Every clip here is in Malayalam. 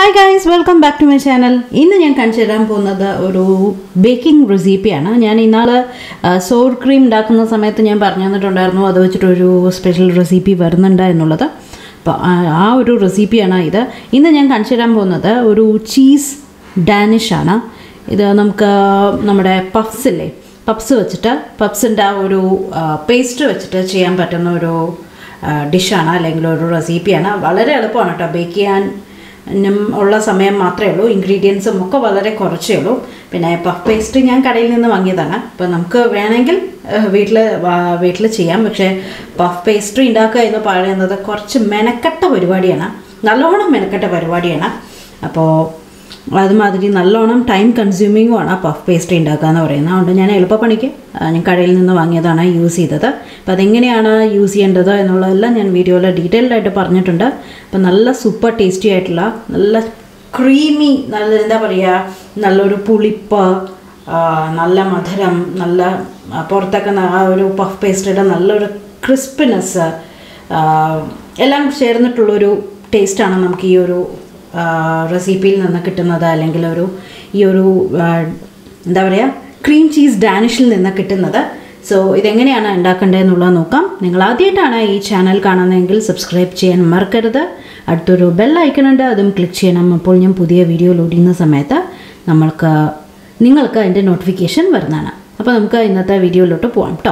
hi guys welcome back to my channel ഇന്ന് ഞാൻ കാണിച്ചു തരാൻ പോകുന്നത് ഒരു ബേക്കിംഗ് റെസിപ്പിയാണ് ഞാൻ ഇന്നാൾ സോർ ക്രീം ഉണ്ടാക്കുന്ന സമയത്ത് ഞാൻ പറഞ്ഞു തന്നിട്ടുണ്ടായിരുന്നു അത് വെച്ചിട്ടൊരു സ്പെഷ്യൽ റെസിപ്പി വരുന്നുണ്ട് എന്നുള്ളത് അപ്പോൾ ആ ഒരു റെസിപ്പിയാണ് ഇത് ഇന്ന് ഞാൻ കാണിച്ചു തരാൻ പോകുന്നത് ഒരു ചീസ് ഡാനിഷ് ആണ് ഇത് നമുക്ക് നമ്മുടെ പഫ്സ് ഇല്ലേ പപ്സ് വെച്ചിട്ട് പപ്സിൻ്റെ ആ ഒരു പേസ്റ്റ് വെച്ചിട്ട് ചെയ്യാൻ പറ്റുന്ന ഒരു ഡിഷാണ് അല്ലെങ്കിൽ ഒരു റെസിപ്പിയാണ് വളരെ എളുപ്പമാണ് കേട്ടോ ബേക്ക് ചെയ്യാൻ നും ഉള്ള സമയം മാത്രമേ ഉള്ളൂ ഇൻഗ്രീഡിയൻസും ഒക്കെ വളരെ കുറച്ചേ ഉള്ളൂ പിന്നെ പഫ് പേസ്റ്റ് ഞാൻ കടയിൽ നിന്ന് വാങ്ങിയതാണ് അപ്പോൾ നമുക്ക് വേണമെങ്കിൽ വീട്ടിൽ വീട്ടിൽ ചെയ്യാം പക്ഷേ പഫ് പേസ്ട്രി ഉണ്ടാക്കുക എന്ന് പറയുന്നത് കുറച്ച് മെനക്കെട്ട പരിപാടിയാണ് നല്ലോണം മെനക്കെട്ട പരിപാടിയാണ് അപ്പോൾ അതുമാതിരി നല്ലോണം ടൈം കൺസ്യൂമിങ്ങും ആണ് ആ പഫ് പേസ്ട്രി ഉണ്ടാക്കുക എന്ന് പറയുന്നത് അതുകൊണ്ട് ഞാൻ എളുപ്പപ്പണിക്ക് ഞാൻ കടയിൽ നിന്ന് വാങ്ങിയതാണ് യൂസ് ചെയ്തത് അപ്പോൾ അതെങ്ങനെയാണ് യൂസ് ചെയ്യേണ്ടത് എന്നുള്ളതെല്ലാം ഞാൻ വീഡിയോയിൽ ഡീറ്റെയിൽഡ് ആയിട്ട് പറഞ്ഞിട്ടുണ്ട് അപ്പോൾ നല്ല സൂപ്പർ ടേസ്റ്റി ആയിട്ടുള്ള നല്ല ക്രീമി നല്ല എന്താ പറയുക നല്ലൊരു പുളിപ്പ് നല്ല മധുരം നല്ല പുറത്തൊക്കെ ആ ഒരു പഫ് പേസ്ട്രിയുടെ നല്ലൊരു ക്രിസ്പിനെസ് എല്ലാം ചേർന്നിട്ടുള്ളൊരു ടേസ്റ്റാണ് നമുക്ക് ഈ ഒരു റെസിപ്പിയിൽ നിന്ന് കിട്ടുന്നത് അല്ലെങ്കിൽ ഒരു ഈ ഒരു എന്താ പറയുക ക്രീം ചീസ് ഡാനിഷിൽ നിന്ന് കിട്ടുന്നത് സോ ഇതെങ്ങനെയാണ് ഉണ്ടാക്കേണ്ടതെന്നുള്ളത് നോക്കാം നിങ്ങൾ ആദ്യമായിട്ടാണ് ഈ ചാനൽ കാണുന്നതെങ്കിൽ സബ്സ്ക്രൈബ് ചെയ്യാൻ മറക്കരുത് അടുത്തൊരു ബെൽ ഐക്കണുണ്ട് അതും ക്ലിക്ക് ചെയ്യണം അപ്പോൾ ഞാൻ പുതിയ വീഡിയോ ലോഡ് ചെയ്യുന്ന സമയത്ത് നമ്മൾക്ക് നിങ്ങൾക്ക് അതിൻ്റെ നോട്ടിഫിക്കേഷൻ വരുന്നതാണ് അപ്പോൾ നമുക്ക് ഇന്നത്തെ വീഡിയോയിലോട്ട് പോകാം കേട്ടോ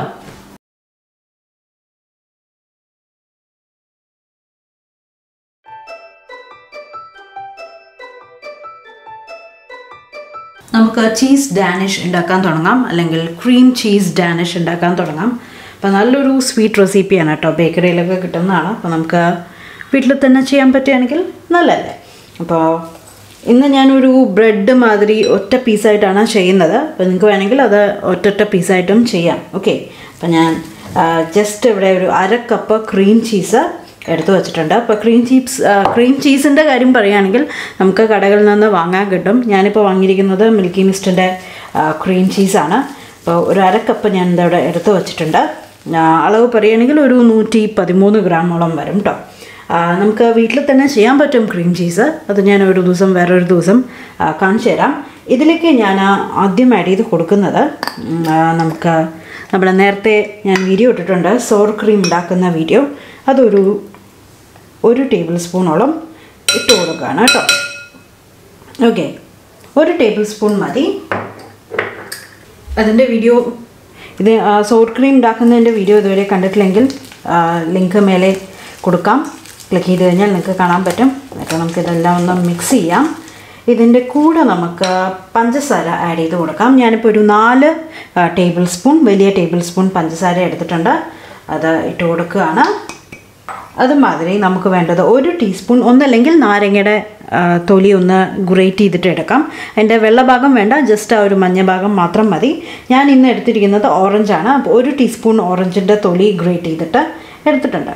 നമുക്ക് ചീസ് ഡാനിഷ് ഉണ്ടാക്കാൻ തുടങ്ങാം അല്ലെങ്കിൽ ക്രീം ചീസ് ഡാനിഷ് ഉണ്ടാക്കാൻ തുടങ്ങാം അപ്പോൾ നല്ലൊരു സ്വീറ്റ് റെസിപ്പിയാണ് കേട്ടോ ബേക്കറിയിലൊക്കെ കിട്ടുന്നതാണ് അപ്പോൾ നമുക്ക് വീട്ടിൽ തന്നെ ചെയ്യാൻ പറ്റുകയാണെങ്കിൽ നല്ലതല്ലേ അപ്പോൾ ഇന്ന് ഞാനൊരു ബ്രെഡ് മാതിരി ഒറ്റ പീസായിട്ടാണ് ചെയ്യുന്നത് അപ്പോൾ നിങ്ങൾക്ക് വേണമെങ്കിൽ അത് ഒറ്റൊറ്റ പീസായിട്ടും ചെയ്യാം ഓക്കെ അപ്പോൾ ഞാൻ ജസ്റ്റ് ഇവിടെ ഒരു അര കപ്പ് ക്രീം ചീസ് എടുത്തു വെച്ചിട്ടുണ്ട് അപ്പോൾ ക്രീം ചീസ് ക്രീം ചീസിൻ്റെ കാര്യം പറയുകയാണെങ്കിൽ നമുക്ക് കടകളിൽ നിന്ന് വാങ്ങാൻ കിട്ടും ഞാനിപ്പോൾ വാങ്ങിയിരിക്കുന്നത് മിൽക്കി മിസ്റ്റിൻ്റെ ക്രീം ചീസാണ് അപ്പോൾ ഒരു അര കപ്പ് ഞാൻ ഇതവിടെ എടുത്തു വെച്ചിട്ടുണ്ട് അളവ് പറയുകയാണെങ്കിൽ ഒരു നൂറ്റി പതിമൂന്ന് ഗ്രാമോളം വരും കേട്ടോ നമുക്ക് വീട്ടിൽ തന്നെ ചെയ്യാൻ പറ്റും ക്രീം ചീസ് അത് ഞാൻ ഒരു ദിവസം വേറൊരു ദിവസം കാണിച്ചു തരാം ഇതിലേക്ക് ഞാൻ ആദ്യം ആഡ് ചെയ്ത് കൊടുക്കുന്നത് നമുക്ക് നമ്മൾ നേരത്തെ ഞാൻ വീഡിയോ ഇട്ടിട്ടുണ്ട് സോർ ക്രീം ഉണ്ടാക്കുന്ന വീഡിയോ അതൊരു ഒരു ടേബിൾ സ്പൂണോളം ഇട്ട് കൊടുക്കുകയാണ് കേട്ടോ ഓക്കെ ഒരു ടേബിൾ സ്പൂൺ മതി അതിൻ്റെ വീഡിയോ ഇത് സോർ ക്രീം ഉണ്ടാക്കുന്നതിൻ്റെ വീഡിയോ ഇതുവരെ കണ്ടിട്ടില്ലെങ്കിൽ ലിങ്ക് മേലെ കൊടുക്കാം ക്ലിക്ക് ചെയ്ത് കഴിഞ്ഞാൽ നിങ്ങൾക്ക് കാണാൻ പറ്റും എന്നിട്ട് നമുക്കിതെല്ലാം ഒന്ന് മിക്സ് ചെയ്യാം ഇതിൻ്റെ കൂടെ നമുക്ക് പഞ്ചസാര ആഡ് ചെയ്ത് കൊടുക്കാം ഞാനിപ്പോൾ ഒരു നാല് ടേബിൾ സ്പൂൺ വലിയ ടേബിൾ സ്പൂൺ പഞ്ചസാര എടുത്തിട്ടുണ്ട് അത് ഇട്ട് കൊടുക്കുകയാണ് അതുമാതിരി നമുക്ക് വേണ്ടത് ഒരു ടീസ്പൂൺ ഒന്നല്ലെങ്കിൽ നാരങ്ങയുടെ തൊലി ഒന്ന് ഗ്രേറ്റ് ചെയ്തിട്ട് എടുക്കാം അതിൻ്റെ വെള്ള ഭാഗം വേണ്ട ജസ്റ്റ് ആ ഒരു മഞ്ഞ ഭാഗം മാത്രം മതി ഞാൻ ഇന്ന് എടുത്തിരിക്കുന്നത് ഓറഞ്ചാണ് അപ്പോൾ ഒരു ടീസ്പൂൺ ഓറഞ്ചിൻ്റെ തൊലി ഗ്രേറ്റ് ചെയ്തിട്ട് എടുത്തിട്ടുണ്ട്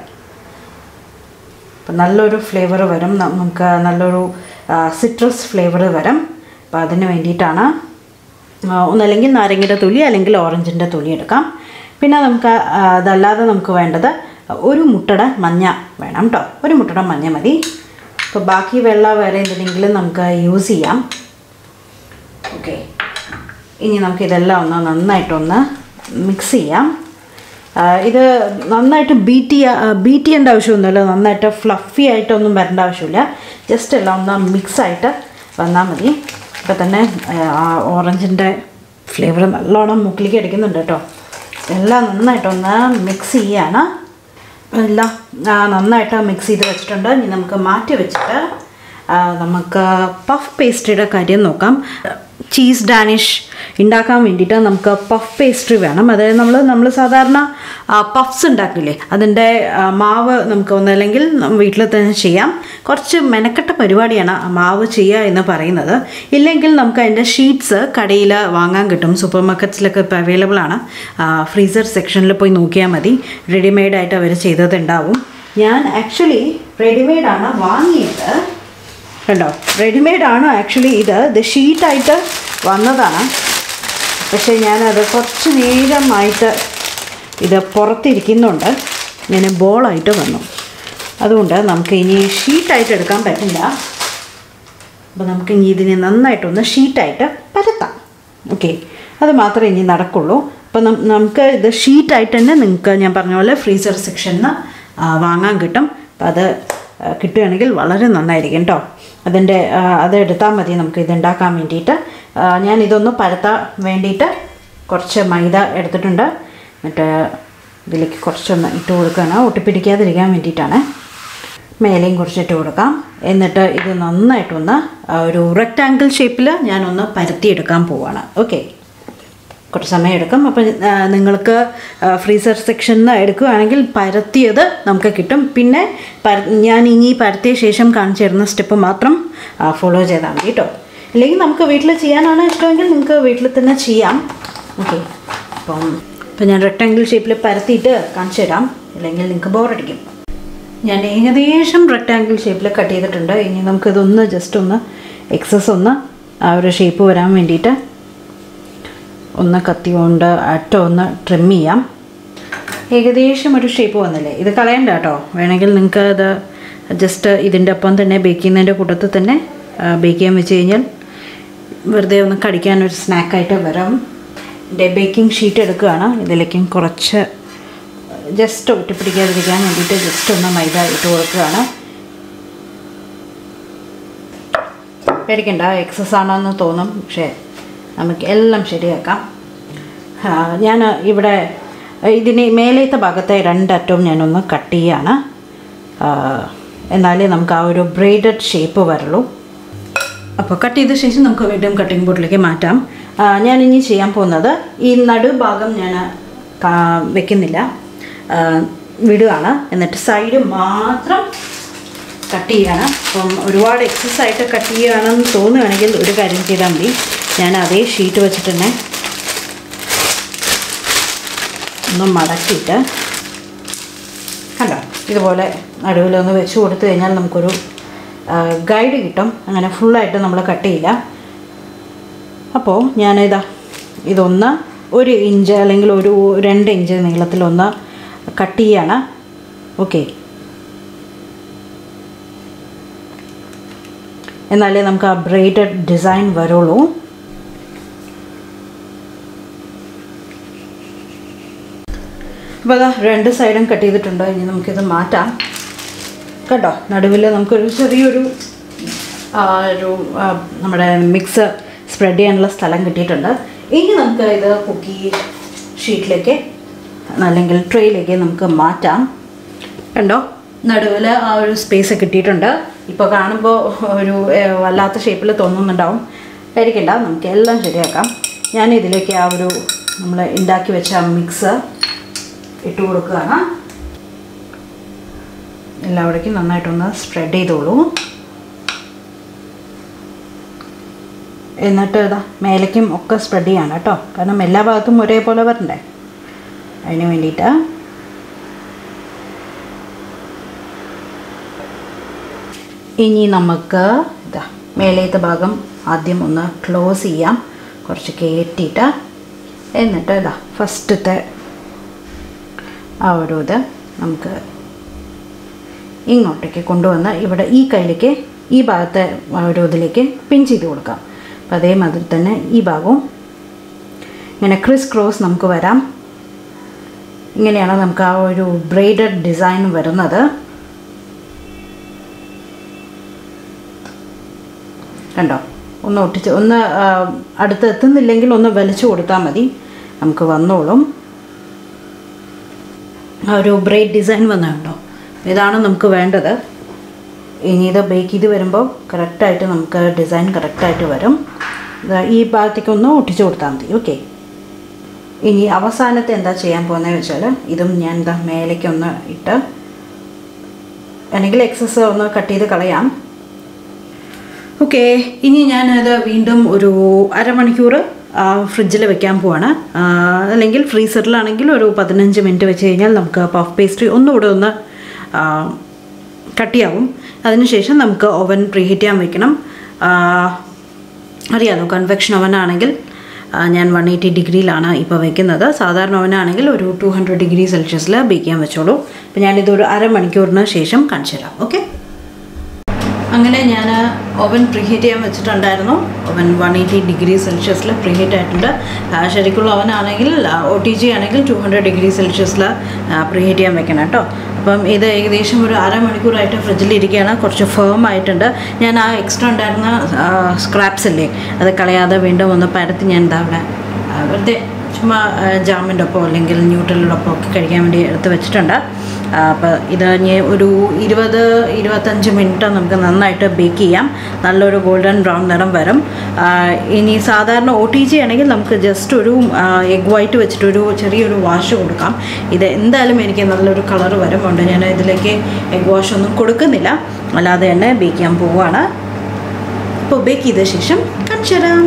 അപ്പം നല്ലൊരു ഫ്ലേവർ വരും നമുക്ക് നല്ലൊരു സിട്രസ് ഫ്ലേവർ വരും അപ്പോൾ അതിന് വേണ്ടിയിട്ടാണ് ഒന്നല്ലെങ്കിൽ നാരങ്ങയുടെ തൊലി അല്ലെങ്കിൽ ഓറഞ്ചിൻ്റെ തൊലി എടുക്കാം പിന്നെ നമുക്ക് അതല്ലാതെ നമുക്ക് വേണ്ടത് ഒരു മുട്ടയുടെ മഞ്ഞ വേണം കേട്ടോ ഒരു മുട്ടയുടെ മഞ്ഞ മതി അപ്പോൾ ബാക്കി വെള്ളം വേറെ എന്തിനെങ്കിലും നമുക്ക് യൂസ് ചെയ്യാം ഓക്കെ ഇനി നമുക്ക് ഇതെല്ലാം ഒന്ന് നന്നായിട്ടൊന്ന് മിക്സ് ചെയ്യാം ഇത് നന്നായിട്ട് ബീറ്റ് ചെയ്യുക ബീറ്റ് ചെയ്യേണ്ട ആവശ്യമൊന്നുമില്ല നന്നായിട്ട് ഫ്ലഫി ആയിട്ടൊന്നും വരേണ്ട ആവശ്യമില്ല ജസ്റ്റ് എല്ലാം ഒന്ന് മിക്സായിട്ട് വന്നാൽ മതി ഇപ്പം തന്നെ ആ ഓറഞ്ചിൻ്റെ ഫ്ലേവർ നല്ലോണം മുക്കിലേക്ക് അടിക്കുന്നുണ്ട് കേട്ടോ എല്ലാം നന്നായിട്ടൊന്ന് മിക്സ് ചെയ്യാണ് എല്ലാം നന്നായിട്ട് മിക്സ് ചെയ്ത് വെച്ചിട്ടുണ്ട് ഇനി നമുക്ക് മാറ്റി വെച്ചിട്ട് നമുക്ക് പഫ് പേസ്ട്രിയുടെ കാര്യം നോക്കാം ചീസ് ഡാനിഷ് ഉണ്ടാക്കാൻ വേണ്ടിയിട്ട് നമുക്ക് പഫ് പേസ്ട്രി വേണം അതായത് നമ്മൾ നമ്മൾ സാധാരണ പഫ്സ് ഉണ്ടാക്കില്ലേ അതിൻ്റെ മാവ് നമുക്ക് ഒന്നല്ലെങ്കിൽ വീട്ടിൽ തന്നെ ചെയ്യാം കുറച്ച് മെനക്കെട്ട പരിപാടിയാണ് മാവ് ചെയ്യുക എന്ന് പറയുന്നത് ഇല്ലെങ്കിൽ നമുക്ക് അതിൻ്റെ ഷീറ്റ്സ് കടയിൽ വാങ്ങാൻ കിട്ടും സൂപ്പർ മാർക്കറ്റ്സിലൊക്കെ ഇപ്പോൾ അവൈലബിൾ ആണ് ഫ്രീസർ സെക്ഷനിൽ പോയി നോക്കിയാൽ മതി റെഡിമെയ്ഡായിട്ട് അവർ ചെയ്തതുണ്ടാവും ഞാൻ ആക്ച്വലി റെഡിമെയ്ഡാണ് വാങ്ങിയത് കണ്ടോ റെഡിമെയ്ഡാണ് ആക്ച്വലി ഇത് ഇത് ഷീറ്റായിട്ട് വന്നതാണ് പക്ഷേ ഞാനത് കുറച്ച് നേരമായിട്ട് ഇത് പുറത്തിരിക്കുന്നുണ്ട് ഇങ്ങനെ ബോളായിട്ട് വന്നു അതുകൊണ്ട് നമുക്ക് ഇനി ഷീറ്റായിട്ട് എടുക്കാൻ പറ്റില്ല അപ്പോൾ നമുക്ക് ഇനി ഇതിനെ നന്നായിട്ടൊന്ന് ഷീറ്റായിട്ട് പരത്താം ഓക്കെ അത് മാത്രമേ ഇനി നടക്കുള്ളൂ അപ്പോൾ നമുക്ക് ഇത് ഷീറ്റായിട്ട് തന്നെ നിങ്ങൾക്ക് ഞാൻ പറഞ്ഞ പോലെ ഫ്രീസർ സെക്ഷനിൽ നിന്ന് വാങ്ങാൻ കിട്ടും അപ്പോൾ അത് ആ, കിട്ടുകയാണെങ്കിൽ വളരെ നന്നായിരിക്കും കേട്ടോ അതിൻ്റെ ആ, അത് എടുത്താൽ മതി നമുക്ക് ഇത് ഉണ്ടാക്കാൻ വേണ്ടിയിട്ട് ആ, ഞാൻ ഇതൊന്ന് പരത്താൻ വേണ്ടിയിട്ട് കുറച്ച് മൈദ എടുത്തിട്ടുണ്ട് എന്നിട്ട് ഇതിലേക്ക് കുറച്ചൊന്ന് ഇട്ട് കൊടുക്കുകയാണ് ഒട്ടിപ്പിടിക്കാതിരിക്കാൻ വേണ്ടിയിട്ടാണ് മേലെയും കുറച്ചിട്ട് കൊടുക്കാം എന്നിട്ട് ഇത് നന്നായിട്ടൊന്ന് ആ, ഒരു റെക്റ്റാങ്കിൾ ഷേപ്പിൽ ഞാനൊന്ന് പരത്തിയെടുക്കാൻ പോവാണ് ഓക്കെ കുറച്ച് സമയം എടുക്കും അപ്പം ആ, നിങ്ങൾക്ക് ഫ്രീസർ സെക്ഷനിൽ നിന്ന് എടുക്കുകയാണെങ്കിൽ പരത്തിയത് നമുക്ക് കിട്ടും പിന്നെ പര ഞാൻ ഇനി പരത്തിയ ശേഷം കാണിച്ചു തരുന്ന സ്റ്റെപ്പ് മാത്രം ഫോളോ ചെയ്താൽ മതി കേട്ടോ അല്ലെങ്കിൽ നമുക്ക് വീട്ടിൽ ചെയ്യാനാണ് ഇഷ്ടമെങ്കിൽ നിങ്ങൾക്ക് വീട്ടിൽ തന്നെ ചെയ്യാം ഓക്കെ അപ്പം ഇപ്പം ഞാൻ റെക്റ്റാങ്കിൾ ഷേപ്പിൽ പരത്തിയിട്ട് കാണിച്ചു തരാം അല്ലെങ്കിൽ നിങ്ങൾക്ക് ബോറടിക്കും ഞാൻ ഏകദേശം റെക്റ്റാങ്കിൾ ഷേപ്പിൽ കട്ട് ചെയ്തിട്ടുണ്ട് ഇനി നമുക്കിതൊന്ന് ജസ്റ്റ് ഒന്ന് എക്സസ് ഒന്ന് ആ ഒരു ഷേപ്പ് വരാൻ വേണ്ടിയിട്ട് ഒന്ന് കത്തി കൊണ്ട് അറ്റം ഒന്ന് ട്രിം ചെയ്യാം ഏകദേശം ഒരു ഷേപ്പ് വന്നില്ലേ ഇത് കളയണ്ട കേട്ടോ വേണമെങ്കിൽ നിങ്ങൾക്ക് അത് ജസ്റ്റ് ഇതിൻ്റെ ഒപ്പം തന്നെ ബേക്ക് ചെയ്യുന്നതിൻ്റെ കൂട്ടത്തിൽ തന്നെ ബേക്ക് ചെയ്യാൻ വെച്ച് കഴിഞ്ഞാൽ വെറുതെ ഒന്ന് കടിക്കാൻ ഒരു സ്നാക്കായിട്ട് വരാം എൻ്റെ ബേക്കിംഗ് ഷീറ്റ് എടുക്കുകയാണ് ഇതിലേക്കും കുറച്ച് ജസ്റ്റ് ഒട്ടിപ്പിടിക്കാതിരിക്കാൻ വേണ്ടിയിട്ട് ജസ്റ്റ് ഒന്ന് മൈദ ഇട്ട് കൊടുക്കുകയാണ് പേടിക്കണ്ട എക്സസ് ആണെന്ന് തോന്നും പക്ഷേ നമുക്ക് എല്ലാം ശരിയാക്കാം ആ, ഞാൻ ഇവിടെ ഇതിന് മേലത്തെ ഭാഗത്തെ രണ്ടറ്റവും ഞാനൊന്ന് കട്ട് ചെയ്യാണ് ആ, എന്നാലേ നമുക്ക് ആ ഒരു ബ്രെയ്ഡഡ് ഷേപ്പ് വരുള്ളൂ അപ്പോൾ കട്ട് ചെയ്ത ശേഷം നമുക്ക് വീണ്ടും കട്ടിംഗ് ബോർഡിലേക്ക് മാറ്റാം ആ, ഞാൻ ഇനി ചെയ്യാൻ പോകുന്നത് ഈ നടുഭാഗം ഞാൻ കാ- വെക്കുന്നില്ല ആ, വിടുകയാണ് എന്നിട്ട് സൈഡ് മാത്രം കട്ട് ചെയ്യാണ് അപ്പം ഒരുപാട് എക്സസ് ആയിട്ട് കട്ട് ചെയ്യുകയാണെന്ന് തോന്നുകയാണെങ്കിൽ ഒരു കാര്യം ചെയ്താൽ മതി ഞാൻ അതേ ഷീറ്റ് വെച്ചിട്ട് തന്നെ ഒന്ന് മടക്കിയിട്ട് കണ്ടോ ഇതുപോലെ നടുവിലൊന്ന് വെച്ച് കൊടുത്തു കഴിഞ്ഞാൽ നമുക്കൊരു ഗൈഡ് കിട്ടും അങ്ങനെ ഫുള്ളായിട്ട് നമ്മൾ കട്ട് ചെയ്യില്ല അപ്പോൾ ഞാനിതാ ഇതൊന്ന് ഒരു ഇഞ്ച് അല്ലെങ്കിൽ ഒരു രണ്ട് ഇഞ്ച് നീളത്തിലൊന്ന് കട്ട് ചെയ്യാണ് ഓക്കെ എന്നാലേ നമുക്ക് ആ ബ്രെയ്ഡഡ് ഡിസൈൻ വരുള്ളൂ അപ്പോൾ അതാ രണ്ട് സൈഡും കട്ട് ചെയ്തിട്ടുണ്ട് ഇനി നമുക്കിത് മാറ്റാം കേട്ടോ നടുവിൽ നമുക്കൊരു ചെറിയൊരു ആ, ഒരു ആ, നമ്മുടെ മിക്സ് സ്പ്രെഡ് ചെയ്യാനുള്ള സ്ഥലം കിട്ടിയിട്ടുണ്ട് ഇനി നമുക്ക് ഇത് കുക്കി ഷീറ്റിലേക്ക് അല്ലെങ്കിൽ ട്രേയിലേക്ക് നമുക്ക് മാറ്റാം കണ്ടോ നടുവിൽ ആ ഒരു സ്പേസ് കിട്ടിയിട്ടുണ്ട് ഇപ്പോൾ കാണുമ്പോൾ ഒരു ഏഹ്, വല്ലാത്ത ഷേപ്പിൽ തോന്നുന്നുണ്ടാവും പേടിക്കണ്ട നമുക്ക് എല്ലാം ശരിയാക്കാം ഞാൻ ഇതിലേക്ക് ആ ഒരു നമ്മൾ ഉണ്ടാക്കി വെച്ച മിക്സ് ഇട്ട് കൊടുക്കുകയാണ് എല്ലാവിടേക്കും നന്നായിട്ടൊന്ന് സ്പ്രെഡ് ചെയ്തോളൂ എന്നിട്ട് ഇതാ മേലേക്കും ഒക്കെ സ്പ്രെഡ് ചെയ്യാണ് കേട്ടോ കാരണം എല്ലാ ഭാഗത്തും ഒരേപോലെ വരണ്ടേ അതിന് വേണ്ടിയിട്ട് ഇനി നമുക്ക് ഇതാ മേലേത്തെ ഭാഗം ആദ്യം ഒന്ന് ക്ലോസ് ചെയ്യാം കുറച്ച് കയറ്റിയിട്ട് എന്നിട്ട് ഇതാ ഫസ്റ്റത്തെ ആ ഒരു ഇത് നമുക്ക് ഇങ്ങോട്ടേക്ക് കൊണ്ടുവന്ന് ഇവിടെ ഈ കയ്യിലേക്ക് ഈ ഭാഗത്തെ ആ ഒരു ഇതിലേക്ക് പിൻ ചെയ്ത് കൊടുക്കാം അപ്പം അതേമാതിരി തന്നെ ഈ ഭാഗവും ഇങ്ങനെ ക്രിസ് ക്രോസ് നമുക്ക് വരാം ഇങ്ങനെയാണ് നമുക്ക് ആ ഒരു ബ്രെയ്ഡഡ് ഡിസൈൻ വരുന്നത് കണ്ടോ ഒന്ന് ഒട്ടിച്ച് ഒന്ന് ആ, അടുത്ത് എത്തുന്നില്ലെങ്കിൽ ഒന്ന് വലിച്ചു കൊടുത്താൽ മതി നമുക്ക് വന്നോളും ആ ഒരു ബ്രെയ്ഡ് ഡിസൈൻ വന്നുണ്ടോ ഇതാണ് നമുക്ക് വേണ്ടത് ഇനി ഇത് ബേക്ക് ചെയ്ത് വരുമ്പോൾ കറക്റ്റായിട്ട് നമുക്ക് ഡിസൈൻ കറക്റ്റായിട്ട് വരും ദാ ഈ ഭാഗത്തേക്ക് ഒന്ന് ഒട്ടിച്ചു കൊടുത്താൽ മതി ഓക്കെ ഇനി അവസാനത്തെ എന്താ ചെയ്യാൻ പോകുന്നതെന്ന് വെച്ചാൽ ഇതും ഞാൻ എന്താ മേലേക്ക് ഒന്ന് ഇട്ട് അല്ലെങ്കിൽ എക്സസ് ഒന്ന് കട്ട് ചെയ്ത് കളയാം ഓക്കെ ഇനി ഞാനത് വീണ്ടും ഒരു അരമണിക്കൂർ ഫ്രിഡ്ജിൽ വെക്കാൻ പോവാണ് ആ, അല്ലെങ്കിൽ ഫ്രീസറിലാണെങ്കിൽ ഒരു പതിനഞ്ച് മിനിറ്റ് വെച്ച് കഴിഞ്ഞാൽ നമുക്ക് പഫ് പേസ്ട്രി ഒന്നുകൂടെ ഒന്ന് ആ, കട്ടിയാവും അതിനുശേഷം നമുക്ക് ഓവൻ പ്രീഹീറ്റ് ചെയ്യാൻ വെക്കണം ആ, അറിയാലോ കൺവെക്ഷൻ ഓവൻ ആണെങ്കിൽ ആ, ഞാൻ വൺ എയ്റ്റി ഡിഗ്രിയിലാണ് ഇപ്പോൾ വെക്കുന്നത് സാധാരണ ഓവനാണെങ്കിൽ ഒരു ടു ഹൺഡ്രഡ് ഡിഗ്രി സെൽഷ്യസിൽ ബേക്ക് ചെയ്യാൻ വെച്ചോളൂ അപ്പോൾ ഞാനിതൊരു അരമണിക്കൂറിന് ശേഷം കാണിച്ചു തരാം ഓക്കെ അങ്ങനെ ഞാൻ ഓവൻ പ്രീഹീറ്റ് ചെയ്യാൻ വെച്ചിട്ടുണ്ടായിരുന്നു ഓവൻ വൺ എയ്റ്റി ഡിഗ്രി സെൽഷ്യസിൽ പ്രീഹീറ്റ് ആയിട്ടുണ്ട് ആ, ശരിക്കുള്ള ഓവൻ ആണെങ്കിൽ ഒ ടി ജി ആണെങ്കിൽ ടു ഹൺഡ്രഡ് ഡിഗ്രി സെൽഷ്യസിൽ പ്രീഹീറ്റ് ചെയ്യാൻ വെക്കണം കേട്ടോ അപ്പം ഇത് ഏകദേശം ഒരു അരമണിക്കൂറായിട്ട് ഫ്രിഡ്ജിൽ ഇരിക്കുകയാണ് കുറച്ച് ഫേം ആയിട്ടുണ്ട് ഞാൻ ആ എക്സ്ട്രാ ഉണ്ടായിരുന്ന സ്ക്രാപ്സ് ഇല്ലേ അത് കളയാതെ വീണ്ടും ഒന്ന് പരത്തി ഞാൻ എന്താ അവിടെ ആ, വെറുതെ ചുമ്മാ ജാമിൻ്റെ ഒപ്പം അല്ലെങ്കിൽ ന്യൂട്രലിൻ്റെ ഒപ്പം ഒക്കെ കഴിക്കാൻ വേണ്ടി എടുത്ത് വെച്ചിട്ടുണ്ട് അപ്പോൾ ഇത് ഇനി ഒരു ഇരുപത് ഇരുപത്തഞ്ച് മിനിറ്റ് നമുക്ക് നന്നായിട്ട് ബേക്ക് ചെയ്യാം നല്ലൊരു ഗോൾഡൻ ബ്രൗൺ നിറം വരും ആ, ഇനി സാധാരണ ഒ ടി ജി ആണെങ്കിൽ നമുക്ക് ജസ്റ്റ് ഒരു എഗ് വൈറ്റ് വെച്ചിട്ടൊരു ചെറിയൊരു വാഷ് കൊടുക്കാം ഇത് എന്തായാലും എനിക്ക് നല്ലൊരു കളർ വരും അതുകൊണ്ട് ഞാൻ ഇതിലേക്ക് എഗ് വാഷ് ഒന്നും കൊടുക്കുന്നില്ല അല്ലാതെ തന്നെ ബേക്ക് ചെയ്യാൻ പോവുകയാണ് അപ്പോൾ ബേക്ക് ചെയ്ത ശേഷം കാണിച്ചു തരാം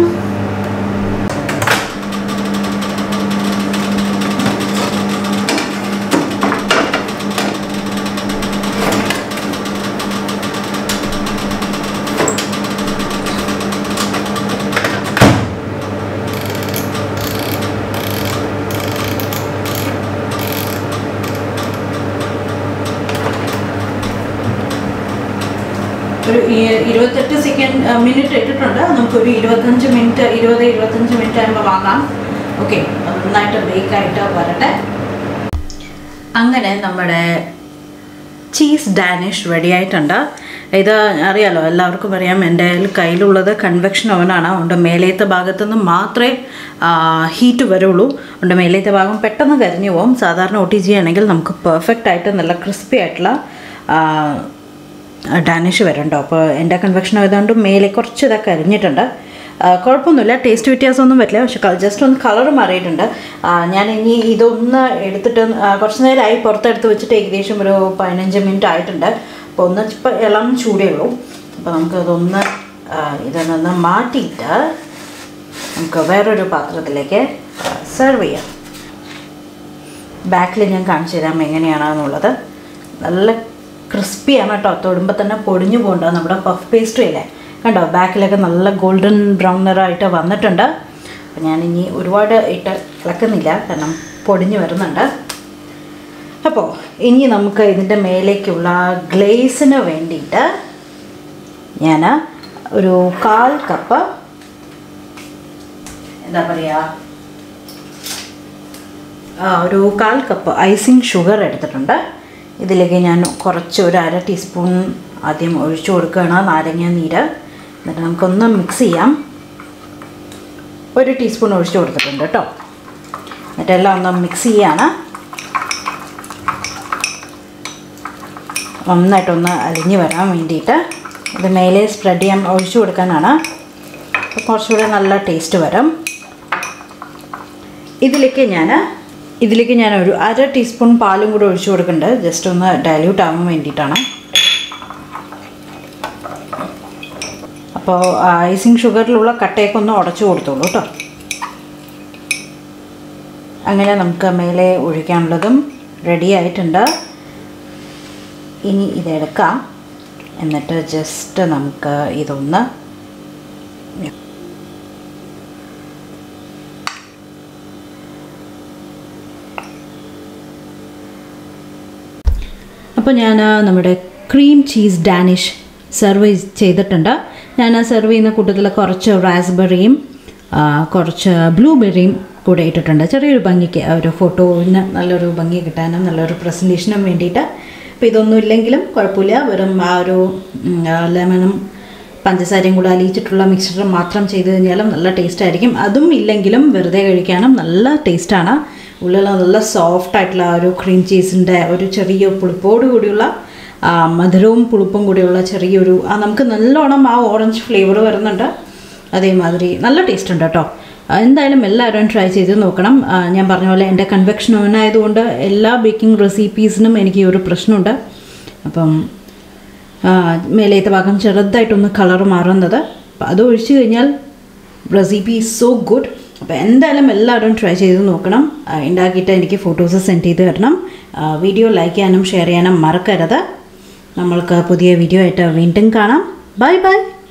ഒരു ഇ- ഇരുപത്തെട്ട് സെക്കൻഡ് മിനിറ്റ് ഇട്ടിട്ടുണ്ട് നമുക്കൊരു ഇരുപത്തഞ്ച് മിനിറ്റ് ഇരുപത് ഇരുപത്തഞ്ച് മിനിറ്റ് ആകുമ്പോൾ വാങ്ങാം ഓക്കെ നന്നായിട്ട് ബേക്കായിട്ട് വരട്ടെ അങ്ങനെ നമ്മുടെ ചീസ് ഡാനിഷ് റെഡി ആയിട്ടുണ്ട് ഇത് അറിയാലോ എല്ലാവർക്കും അറിയാം എൻ്റെ കയ്യിലുള്ളത് കൺവെക്ഷൻ ഓവനാണ് അതുകൊണ്ട് മേലേത്തെ ഭാഗത്തു നിന്ന് മാത്രമേ ഹീറ്റ് വരുള്ളൂ അതുകൊണ്ട് മേലേത്തെ ഭാഗം പെട്ടെന്ന് കരിഞ്ഞു പോകും സാധാരണ ഒ ടി ജി ആണെങ്കിൽ നമുക്ക് പെർഫെക്റ്റ് ആയിട്ട് നല്ല ക്രിസ്പി ആയിട്ടുള്ള ആ, ഡാനിഷ് വരുന്നുണ്ടോ അപ്പോൾ എൻ്റെ കൺവെക്ഷൻ ആയതുകൊണ്ട് മേലെ കുറച്ച് ഇതൊക്കെ അരിഞ്ഞിട്ടുണ്ട് ആ, കുഴപ്പമൊന്നുമില്ല ടേസ്റ്റ് വ്യത്യാസമൊന്നും പറ്റില്ല പക്ഷെ ജസ്റ്റ് ഒന്ന് കളർ മാറിയിട്ടുണ്ട് ആ, ഞാൻ ഇനി ഇതൊന്ന് എടുത്തിട്ട് ആ, കുറച്ച് നേരമായി പുറത്തെടുത്ത് വെച്ചിട്ട് ഏകദേശം ഒരു പതിനഞ്ച് മിനിറ്റ് ആയിട്ടുണ്ട് അപ്പോൾ ഒന്ന് ഇപ്പം ഇളം ചൂടേ ഉള്ളൂ അപ്പോൾ നമുക്കതൊന്ന് ആ, ഇതിനൊന്ന് മാറ്റിയിട്ട് നമുക്ക് വേറൊരു പാത്രത്തിലേക്ക് സെർവ് ചെയ്യാം ബാക്കിൽ ഞാൻ കാണിച്ചു തരാം എങ്ങനെയാണെന്നുള്ളത് നല്ല ക്രിസ്പിയാണ് കേട്ടോ തൊടുമ്പോൾ തന്നെ പൊടിഞ്ഞു പോകണ്ട നമ്മുടെ പഫ് പേസ്ട്രി അല്ലേ കണ്ടോ ബാക്കിലൊക്കെ നല്ല ഗോൾഡൻ ബ്രൗൺ നിറമായിട്ട് വന്നിട്ടുണ്ട് അപ്പം ഞാൻ ഇനി ഒരുപാട് ഇട്ട് ഇളക്കുന്നില്ല കാരണം പൊടിഞ്ഞു വരുന്നുണ്ട് അപ്പോൾ ഇനി നമുക്ക് ഇതിൻ്റെ മേലേക്കുള്ള ഗ്ലേസിന് വേണ്ടിയിട്ട് ഞാൻ ഒരു കാൽ കപ്പ് എന്താ പറയുക ആ, ഒരു കാൽ കപ്പ് ഐസിങ് ഷുഗർ എടുത്തിട്ടുണ്ട് ഇതിലേക്ക് ഞാൻ കുറച്ച് ഒരു അര ടീസ്പൂൺ ആദ്യം ഒഴിച്ചു കൊടുക്കുകയാണ് നാരങ്ങ നീര് എന്നിട്ട് നമുക്കൊന്ന് മിക്സ് ചെയ്യാം ഒരു ടീസ്പൂൺ ഒഴിച്ചു കൊടുത്തിട്ടുണ്ട് കേട്ടോ എന്നിട്ട് എല്ലാം ഒന്ന് മിക്സ് ചെയ്യാണ് നന്നായിട്ടൊന്ന് അലിഞ്ഞ് വരാൻ വേണ്ടിയിട്ട് ഇത് മേലെ സ്പ്രെഡ് ചെയ്യാൻ ഒഴിച്ചു കൊടുക്കാനാണ് അപ്പോൾ കുറച്ചുകൂടെ നല്ല ടേസ്റ്റ് വരും ഇതിലേക്ക് ഞാൻ ഇതിലേക്ക് ഞാൻ ഒരു അര ടീസ്പൂൺ പാലും കൂടെ ഒഴിച്ചു കൊടുക്കുന്നുണ്ട് ജസ്റ്റ് ഒന്ന് ഡൈല്യൂട്ട് ആവാൻ വേണ്ടിയിട്ടാണ് അപ്പോൾ ഐസിങ് ഷുഗറിലുള്ള കട്ടയൊക്കെ ഒന്ന് ഉടച്ചു കൊടുത്തോളൂ കേട്ടോ അങ്ങനെ നമുക്ക് മേലെ ഒഴിക്കാനുള്ളതും റെഡി ആയിട്ടുണ്ട് ഇനി ഇതെടുക്കാം എന്നിട്ട് ജസ്റ്റ് നമുക്ക് ഇതൊന്ന് അപ്പോൾ ഞാൻ നമ്മുടെ ക്രീം ചീസ് ഡാനിഷ് സെർവ് ചെയ്തിട്ടുണ്ട് ഞാൻ സെർവ് ചെയ്യുന്ന കൂട്ടത്തിൽ കുറച്ച് റാസ്ബെറിയും ആ, കുറച്ച് ബ്ലൂബെറിയും കൂടെ ഇട്ടിട്ടുണ്ട് ചെറിയൊരു ഭംഗിക്ക് ഒരു ഫോട്ടോവിന് നല്ലൊരു ഭംഗി കിട്ടാനും നല്ലൊരു പ്രസൻറ്റേഷനും വേണ്ടിയിട്ട് അപ്പോൾ ഇതൊന്നും ഇല്ലെങ്കിലും കുഴപ്പമില്ല വെറും ആ ഒരു ഉം, ആ, ലെമണും പഞ്ചസാരയും കൂടെ അലിയിച്ചിട്ടുള്ള മിക്സ്ചർ മാത്രം ചെയ്ത് കഴിഞ്ഞാലും നല്ല ടേസ്റ്റ് ആയിരിക്കും അതും ഇല്ലെങ്കിലും വെറുതെ കഴിക്കാനും നല്ല ടേസ്റ്റാണ് ഉള്ളിൽ നല്ല സോഫ്റ്റ് ആയിട്ടുള്ള ആ ഒരു ക്രീം ചീസിൻ്റെ ഒരു ചെറിയ പുളിപ്പോട് കൂടിയുള്ള ആ, മധുരവും പുളിപ്പും കൂടിയുള്ള ചെറിയൊരു ആ നമുക്ക് നല്ലോണം ആ ഓറഞ്ച് ഫ്ലേവർ വരുന്നുണ്ട് അതേമാതിരി നല്ല ടേസ്റ്റ് ഉണ്ട് കേട്ടോ ആ, എന്തായാലും എല്ലാവരും ട്രൈ ചെയ്ത് നോക്കണം ആ, ഞാൻ പറഞ്ഞ പോലെ എൻ്റെ കൺവെക്ഷൻ ഓവൻ ആയതുകൊണ്ട് എല്ലാ ബേക്കിംഗ് റെസിപ്പീസിനും എനിക്ക് ഈ ഒരു പ്രശ്നമുണ്ട് അപ്പം ആ, മേലേത്തെ ഭാഗം ചെറുതായിട്ടൊന്ന് കളർ മാറുന്നത് അപ്പം അത് ഒഴിച്ചു കഴിഞ്ഞാൽ റെസിപ്പി ഈസ് സോ ഗുഡ് അപ്പോൾ എന്തായാലും എല്ലാവരും ട്രൈ ചെയ്ത് നോക്കണം ആ, ഉണ്ടാക്കിയിട്ട് എനിക്ക് ഫോട്ടോസ് സെൻഡ് ചെയ്ത് തരണം ആ, വീഡിയോ ലൈക്ക് ചെയ്യാനും ഷെയർ ചെയ്യാനും മറക്കരുത് നമ്മൾക്ക് പുതിയ വീഡിയോ ആയിട്ട് വീണ്ടും കാണാം ബൈ ബൈ